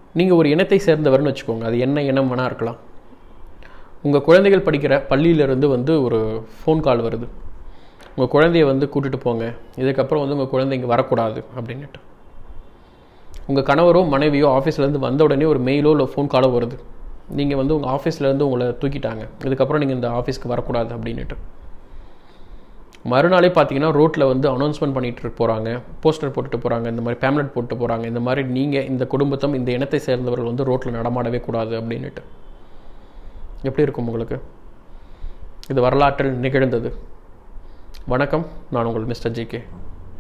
நீங்கள் ஒரு இனத்தை சேர்ந்தவர்னு வச்சுக்கோங்க அது என்ன இனம் வேணா இருக்கலாம் உங்கள் குழந்தைகள் படிக்கிற பள்ளியிலேருந்து வந்து ஒரு ஃபோன் கால் வருது உங்கள் குழந்தைய வந்து கூட்டிகிட்டு போங்க இதுக்கப்புறம் வந்து உங்கள் குழந்தை இங்கே வரக்கூடாது அப்படின்னுட்டு உங்கள் கணவரோ மனைவியோ ஆஃபீஸ்லேருந்து வந்த உடனே ஒரு மெயிலோ இல்லை ஃபோன் காலோ வருது நீங்கள் வந்து உங்கள் ஆஃபீஸ்லேருந்து உங்களை தூக்கிட்டாங்க இதுக்கப்புறம் நீங்கள் இந்த ஆஃபீஸ்க்கு வரக்கூடாது அப்படின்னுட்டு மறுநாளே பார்த்தீங்கன்னா ரோட்டில் வந்து அனௌன்ஸ்மெண்ட் பண்ணிட்டு போகிறாங்க போஸ்டர் போட்டுட்டு போகிறாங்க இந்த மாதிரி பேம்லெட் போட்டு போகிறாங்க இந்த மாதிரி நீங்கள் இந்த குடும்பத்தம் இந்த இனத்தை சேர்ந்தவர்கள் வந்து ரோட்டில் நடமாடவே கூடாது அப்படின்னுட்டு எப்படி இருக்கும் உங்களுக்கு இது வரலாற்றில் நிகழ்ந்தது வணக்கம் நான் உங்கள் மிஸ்டர் ஜி கே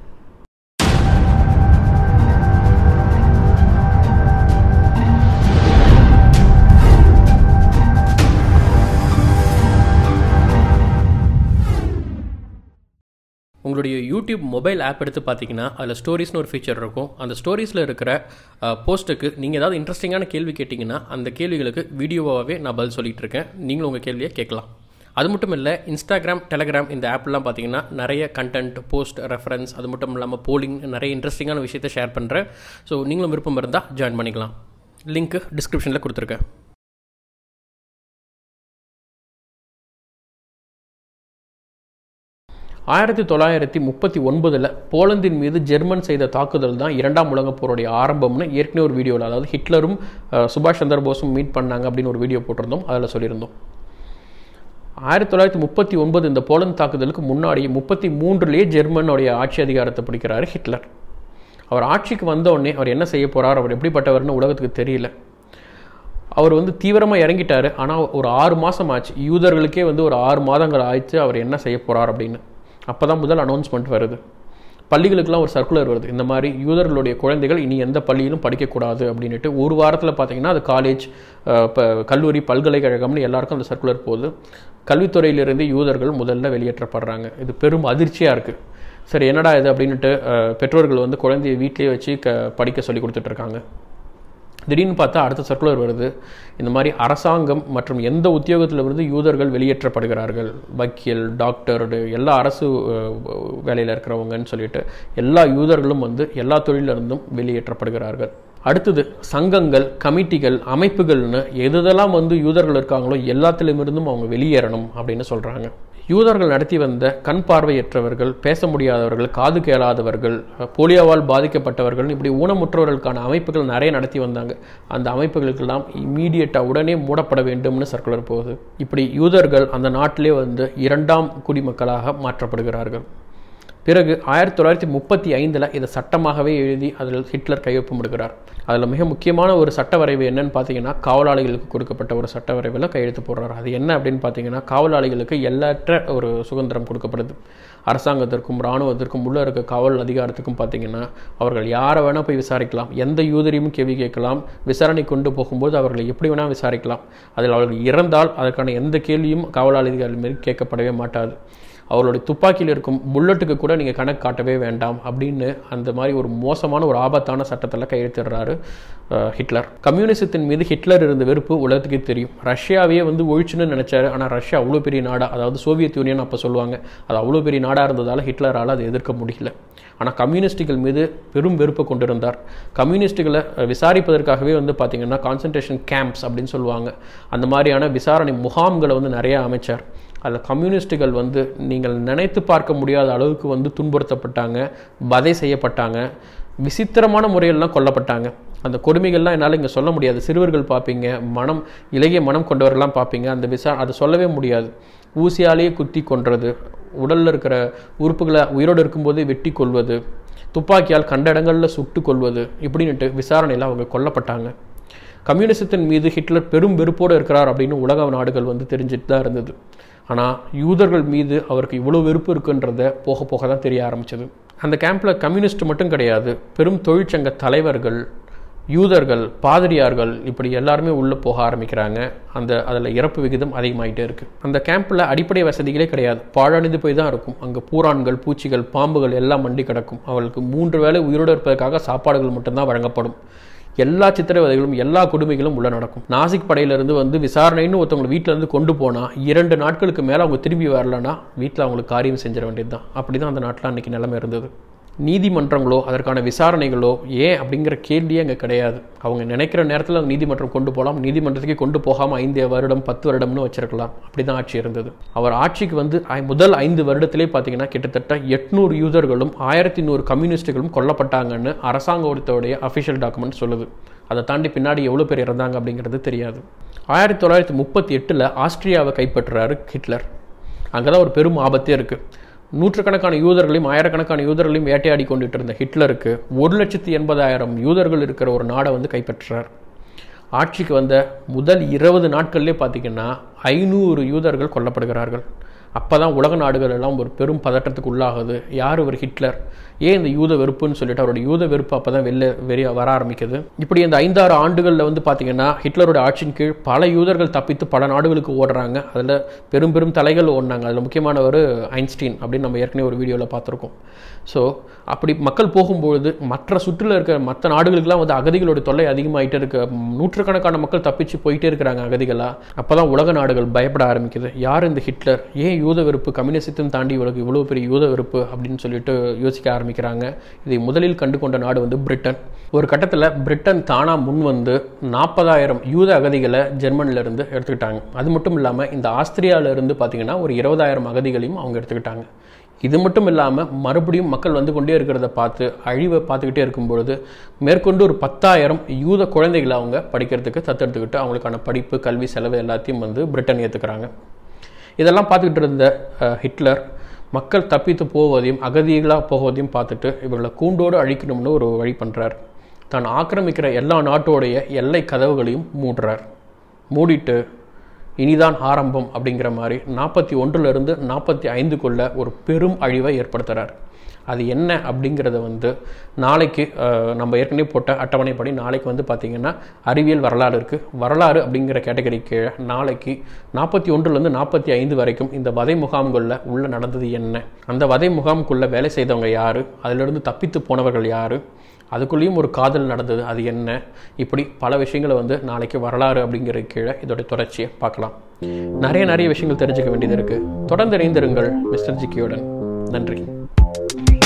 உங்களுடைய யூடியூப் மொபைல் ஆப் எடுத்து பார்த்தீங்கன்னா அதில் ஸ்டோரிஸ்னு ஒரு ஃபீச்சர் இருக்கும் அந்த ஸ்டோரிஸில் இருக்கிற போஸ்ட்டுக்கு நீங்கள் ஏதாவது இன்ட்ரெஸ்டிங்கான கேள்வி கேட்டிங்கன்னா அந்த கேள்விகளுக்கு வீடியோவாகவே நான் பதில் சொல்லிட்டு இருக்கேன் நீங்களும் உங்கள் கேள்வியை கேட்கலாம் அது மட்டும் இல்லை இன்ஸ்டாகிராம் டெலகிராம் இந்த ஆப்லாம் பார்த்தீங்கன்னா நிறைய கண்டென்ட் போஸ்ட் ரெஃபரன்ஸ் அது மட்டும் இல்லாமல் போலிங் நிறைய இன்ட்ரெஸ்டிங்கான விஷயத்தை ஷேர் பண்ணுறேன் ஸோ நீங்களும் விருப்பம் இருந்தால் ஜாயின் பண்ணிக்கலாம் லிங்க்கு டிஸ்கிரிப்ஷனில் கொடுத்துருக்கேன் ஆயிரத்தி தொள்ளாயிரத்தி முப்பத்தி ஒன்பதில் போலந்தின் மீது ஜெர்மன் செய்த தாக்குதல் தான் இரண்டாம் உலகப் போருடைய ஆரம்பம்னு ஏற்கனவே ஒரு வீடியோவில் அதாவது ஹிட்லரும் அஹ், சுபாஷ் சந்திர போஸும் மீட் பண்ணாங்க அப்படின்னு ஒரு வீடியோ போட்டிருந்தோம் அதில் சொல்லியிருந்தோம் ஆயிரத்தி தொள்ளாயிரத்தி முப்பத்தி ஒன்பது இந்த போலந்து தாக்குதலுக்கு முன்னாடி முப்பத்தி மூன்றுலேயே ஜெர்மனுடைய ஆட்சி அதிகாரத்தை பிடிக்கிறாரு ஹிட்லர் அவர் ஆட்சிக்கு வந்த உடனே அவர் என்ன செய்ய போறார் அவர் எப்படிப்பட்டவர்னு உலகத்துக்கு தெரியல அவர் வந்து தீவிரமாக இறங்கிட்டார் ஆனால் ஒரு ஆறு மாதம் ஆச்சு யூதர்களுக்கே வந்து ஒரு ஆறு மாதங்கள் ஆயிடுச்சு அவர் என்ன செய்ய போறார் அப்படின்னு அப்போ தான் முதல் அனௌன்ஸ்மெண்ட் வருது பள்ளிகளுக்கெல்லாம் ஒரு சர்க்குலர் வருது இந்த மாதிரி யூதர்களுடைய குழந்தைகள் இனி எந்த பள்ளியிலும் படிக்கக்கூடாது அப்படின்ட்டு ஒரு வாரத்தில் பார்த்தீங்கன்னா அது காலேஜ் இப்போ கல்லூரி பல்கலைக்கழகம்னு எல்லாருக்கும் அந்த சர்க்குலர் போகுது கல்வித்துறையிலிருந்து யூதர்கள் முதல்ல வெளியேற்றப்படுறாங்க இது பெரும் அதிர்ச்சியாக இருக்குது சரி என்னடா இது அப்படின்ட்டு அஹ், பெற்றோர்கள் வந்து குழந்தைய வீட்டிலேயே வச்சு க படிக்க சொல்லி கொடுத்துட்டு இருக்காங்க திடீர்னு பார்த்தா அடுத்த சர்க்குலர் வருது இந்த மாதிரி அரசாங்கம் மற்றும் எந்த உத்தியோகத்திலிருந்து யூதர்கள் வெளியேற்றப்படுகிறார்கள் வக்கீல் டாக்டர் எல்லா அரசு வேலையில் இருக்கிறவங்கன்னு சொல்லிட்டு எல்லா யூதர்களும் வந்து எல்லா தொழிலிருந்தும் வெளியேற்றப்படுகிறார்கள் அடுத்தது சங்கங்கள் கமிட்டிகள் அமைப்புகள்னு எதெல்லாம் வந்து யூதர்கள் இருக்காங்களோ எல்லாத்திலுமிருந்தும் அவங்க வெளியேறணும் அப்படின்னு சொல்கிறாங்க யூதர்கள் நடத்தி வந்த கண் பார்வையற்றவர்கள் பேச முடியாதவர்கள் காது கேளாதவர்கள் போலியோவால் பாதிக்கப்பட்டவர்கள் இப்படி ஊனமுற்றவர்களுக்கான அமைப்புகள் நிறைய நடத்தி வந்தாங்க அந்த அமைப்புகளுக்கெல்லாம் இம்மீடியட்டாக உடனே மூடப்பட வேண்டும்னு சர்க்குலர் போகுது இப்படி யூதர்கள் அந்த நாட்டிலே வந்து இரண்டாம் குடிமக்களாக மாற்றப்படுகிறார்கள் பிறகு ஆயிரத்தி தொள்ளாயிரத்தி முப்பத்தி ஐந்தில் இதை சட்டமாகவே எழுதி அதில் ஹிட்லர் கையொப்பமிடுகிறார் அதில் மிக முக்கியமான ஒரு சட்ட வரைவு என்னன்னு பார்த்தீங்கன்னா காவலாளிகளுக்கு கொடுக்கப்பட்ட ஒரு சட்ட வரைவில் கையெழுத்து போடுறார் அது என்ன அப்படின்னு பார்த்தீங்கன்னா காவலாளிகளுக்கு எல்லற்ற ஒரு சுதந்திரம் கொடுக்கப்படுது அரசாங்கத்திற்கும் இராணுவத்திற்கும் உள்ள இருக்க காவல் அதிகாரத்துக்கும் பார்த்தீங்கன்னா அவர்கள் யாரை வேணால் போய் விசாரிக்கலாம் எந்த யூதரையும் கேள்வி கேட்கலாம் விசாரணை கொண்டு போகும்போது அவர்களை எப்படி வேணால் விசாரிக்கலாம் அதில் அவர்கள் இறந்தால் அதற்கான எந்த கேள்வியும் காவலாளிகள் மீது கேட்கப்படவே மாட்டாது அவர்களுடைய துப்பாக்கியில் இருக்கும் புல்லட்டுக்கு கூட நீங்கள் கணக்கு காட்டவே வேண்டாம் அப்படின்னு அந்த மாதிரி ஒரு மோசமான ஒரு ஆபத்தான சட்டத்தில் கையெழுத்திடுறாரு அஹ், ஹிட்லர் கம்யூனிசத்தின் மீது ஹிட்லர் இருந்த வெறுப்பு உலகத்துக்கே தெரியும் ரஷ்யாவையே வந்து ஒழிச்சுன்னு நினைச்சாரு ஆனால் ரஷ்யா அவ்வளோ பெரிய நாடா அதாவது சோவியத் யூனியன் அப்போ சொல்லுவாங்க அது அவ்வளோ பெரிய நாடாக இருந்ததால் ஹிட்லரால் அதை எதிர்க்க முடியல ஆனால் கம்யூனிஸ்டுகள் மீது பெரும் வெறுப்பை கொண்டிருந்தார் கம்யூனிஸ்டுகளை அஹ், விசாரிப்பதற்காகவே வந்து பார்த்தீங்கன்னா கான்சன்ட்ரேஷன் கேம்ப்ஸ் அப்படின்னு சொல்லுவாங்க அந்த மாதிரியான விசாரணை முகாம்களை வந்து நிறைய அமைச்சார் அதில் கம்யூனிஸ்ட்டுகள் வந்து நீங்கள் நினைத்து பார்க்க முடியாத அளவுக்கு வந்து துன்புறுத்தப்பட்டாங்க வதை செய்யப்பட்டாங்க விசித்திரமான முறையிலலாம் கொல்லப்பட்டாங்க அந்த கொடுமைகள்லாம் என்னால் இங்கே சொல்ல முடியாது சிறுவர்கள் பார்ப்பீங்க மனம் இலகிய மனம் கொண்டவர்கள்லாம் பார்ப்பீங்க அந்த விசா அதை சொல்லவே முடியாது ஊசியாலேயே குத்தி கொன்றது உடலில் இருக்கிற உறுப்புகளை உயிரோடு இருக்கும்போதே வெட்டி கொள்வது துப்பாக்கியால் கண்ட இடங்களில் சுட்டு கொள்வது இப்படின்னுட்டு விசாரணையில் அவங்க கொல்லப்பட்டாங்க கம்யூனிசத்தின் மீது ஹிட்லர் பெரும் வெறுப்போடு இருக்கிறார் அப்படின்னு உலக நாடுகள் வந்து தெரிஞ்சுட்டு தான் இருந்தது ஆனால் யூதர்கள் மீது அவருக்கு இவ்வளோ வெறுப்பு இருக்குன்றத போக போக தான் தெரிய ஆரம்பிச்சது அந்த கேம்பில் கம்யூனிஸ்ட் மட்டும் கிடையாது பெரும் தொழிற்சங்க தலைவர்கள் யூதர்கள் பாதிரியார்கள் இப்படி எல்லாருமே உள்ளே போக ஆரம்பிக்கிறாங்க அந்த அதில் இறப்பு விகிதம் அதிகமாகிட்டே இருக்குது அந்த கேம்பில் அடிப்படை வசதிகளே கிடையாது பாழடைந்து போய் தான் இருக்கும் அங்கே பூரான்கள் பூச்சிகள் பாம்புகள் எல்லாம் மண்டி கிடக்கும் அவர்களுக்கு மூன்று வேளை உயிரோடு இருப்பதற்காக சாப்பாடுகள் மட்டும்தான் வழங்கப்படும் எல்லா சித்திரவதைகளும் எல்லா கொடுமைகளும் உள்ள நடக்கும் நாசிக் படையிலிருந்து வந்து விசாரணைன்னு ஒருத்தவங்க வீட்டில இருந்து கொண்டு போனால் இரண்டு நாட்களுக்கு மேலே அவங்க திரும்பி வரலன்னா வீட்டில் அவங்களுக்கு காரியம் செஞ்சிட வேண்டியது தான் அப்படி தான் அந்த நாட்டில் அன்றைக்கி நிலைமை இருந்தது நீதிமன்றங்களோ அதற்கான விசாரணைகளோ ஏன் அப்படிங்கிற கேள்வியே அங்கே கிடையாது அவங்க நினைக்கிற நேரத்தில் அந்த நீதிமன்றம் கொண்டு போகலாம் நீதிமன்றத்துக்கே கொண்டு போகாமல் ஐந்து வருடம் பத்து வருடம்னு வச்சிருக்கலாம் அப்படி தான் ஆட்சி இருந்தது அவர் ஆட்சிக்கு வந்து ஐ- முதல் ஐந்து வருடத்திலே பார்த்தீங்கன்னா கிட்டத்தட்ட எட்நூறு யூதர்களும் ஆயிரத்தி நூறு கம்யூனிஸ்டுகளும் கொல்லப்பட்டாங்கன்னு அரசாங்கத்தோடைய அஃபிஷியல் டாக்குமெண்ட் சொல்லுது அதை தாண்டி பின்னாடி எவ்வளோ பேர் இறந்தாங்க அப்படிங்கிறது தெரியாது ஆயிரத்தி தொள்ளாயிரத்தி முப்பத்தி எட்டில் ஆஸ்திரியாவை கைப்பற்றுறாரு ஹிட்லர் அங்கே தான் ஒரு பெரும் ஆபத்தே இருக்குது நூற்றுக்கணக்கான யூதர்களையும் ஆயிரக்கணக்கான யூதர்களையும் வேட்டையாடி கொண்டுட்டு இருந்த ஹிட்லருக்கு ஒரு லட்சத்தி எண்பதாயிரம் யூதர்கள் இருக்கிற ஒரு நாடை வந்து கைப்பற்றுறார் ஆட்சிக்கு வந்த முதல் இருபது நாட்கள்லேயே பார்த்தீங்கன்னா ஐநூறு யூதர்கள் கொல்லப்படுகிறார்கள் அப்போ தான் உலக நாடுகள் எல்லாம் ஒரு பெரும் பதட்டத்துக்கு உள்ளாகுது யார் ஒரு ஹிட்லர் ஏன் இந்த யூத வெறுப்புன்னு சொல்லிட்டு அவரோட யூத வெறுப்பு அப்போ தான் வெளில வெறிய வர ஆரம்பிக்குது இப்படி இந்த ஐந்தாறு ஆண்டுகளில் வந்து பார்த்தீங்கன்னா ஹிட்லரோட ஆட்சியின் கீழ் பல யூதர்கள் தப்பித்து பல நாடுகளுக்கு ஓடுறாங்க அதில் பெரும் பெரும் தலைகள் ஓடினாங்க அதில் முக்கியமானவர் ஐன்ஸ்டீன் அப்படின்னு நம்ம ஏற்கனவே ஒரு வீடியோவில் பார்த்துருக்கோம் ஸோ அப்படி மக்கள் போகும்பொழுது மற்ற சுற்றில் இருக்க மற்ற நாடுகளுக்கெல்லாம் வந்து அகதிகளோட தொல்லை அதிகமாகிட்டே இருக்கு நூற்றுக்கணக்கான மக்கள் தப்பிச்சு போயிட்டே இருக்கிறாங்க அகதிகளாக அப்போ தான் உலக நாடுகள் பயப்பட ஆரம்பிக்குது யார் இந்த ஹிட்லர் ஏன் யூத வெறுப்பு கம்யூனிசத்தையும் தாண்டி இவளுக்கு இவ்வளோ பெரிய யூத வெறுப்பு அப்படின்னு சொல்லிட்டு யோசிக்க ஆரம்பிக்கிறாங்க இதை முதலில் கண்டு கொண்ட நாடு வந்து பிரிட்டன் ஒரு கட்டத்தில் பிரிட்டன் தானாக முன் வந்து நாற்பதாயிரம் யூத அகதிகளை ஜெர்மனில இருந்து எடுத்துக்கிட்டாங்க அது மட்டும் இல்லாமல் இந்த ஆஸ்திரியால இருந்து பார்த்தீங்கன்னா ஒரு இருபதாயிரம் அகதிகளையும் அவங்க எடுத்துக்கிட்டாங்க இது மட்டும் இல்லாமல் மறுபடியும் மக்கள் வந்து கொண்டே இருக்கிறத பார்த்து அழிவை பார்த்துக்கிட்டே இருக்கும் பொழுது மேற்கொண்டு ஒரு பத்தாயிரம் யூத குழந்தைகளை அவங்க படிக்கிறதுக்கு தத்தெடுத்துக்கிட்டு அவங்களுக்கான படிப்பு கல்வி செலவு எல்லாத்தையும் வந்து பிரிட்டன் ஏற்றுக்கிறாங்க இதெல்லாம் பார்த்துக்கிட்டு இருந்த அஹ், ஹிட்லர் மக்கள் தப்பித்து போவதையும் அகதிகளாக போவதையும் பார்த்துட்டு இவர்களை கூண்டோடு அழிக்கணும்னு ஒரு வழி பண்ணுறார் தான் ஆக்கிரமிக்கிற எல்லா நாட்டோடைய எல்லை கதவுகளையும் மூடுறார் மூடிட்டு இனிதான் ஆரம்பம் அப்படிங்கிற மாதிரி நாற்பத்தி ஒன்றுலேருந்து நாற்பத்தி ஐந்துக்குள்ள ஒரு பெரும் அழிவை ஏற்படுத்துகிறார் அது என்ன அப்படிங்கிறத வந்து நாளைக்கு அஹ், நம்ம ஏற்கனவே போட்ட அட்டவணைப்படி நாளைக்கு வந்து பார்த்திங்கன்னா அறிவியல் வரலாறு இருக்குது வரலாறு அப்படிங்கிற கேட்டகரி கீழே நாளைக்கு நாற்பத்தி ஒன்றுலேருந்து நாற்பத்தி ஐந்து வரைக்கும் இந்த வதை முகாம்களில் உள்ள நடந்தது என்ன அந்த வதை முகாமுக்குள்ளே வேலை செய்தவங்க யார் அதிலிருந்து தப்பித்து போனவர்கள் யார் அதுக்குள்ளேயும் ஒரு காதல் நடந்தது அது என்ன இப்படி பல விஷயங்களை வந்து நாளைக்கு வரலாறு அப்படிங்கிற கீழே இதோட தொடர்ச்சியை பார்க்கலாம் நிறைய நிறைய விஷயங்கள் தெரிஞ்சுக்க வேண்டியது இருக்குது தொடர்ந்து இணைந்திருங்கள் மிஸ்டர் ஜிக்கியுடன் நன்றி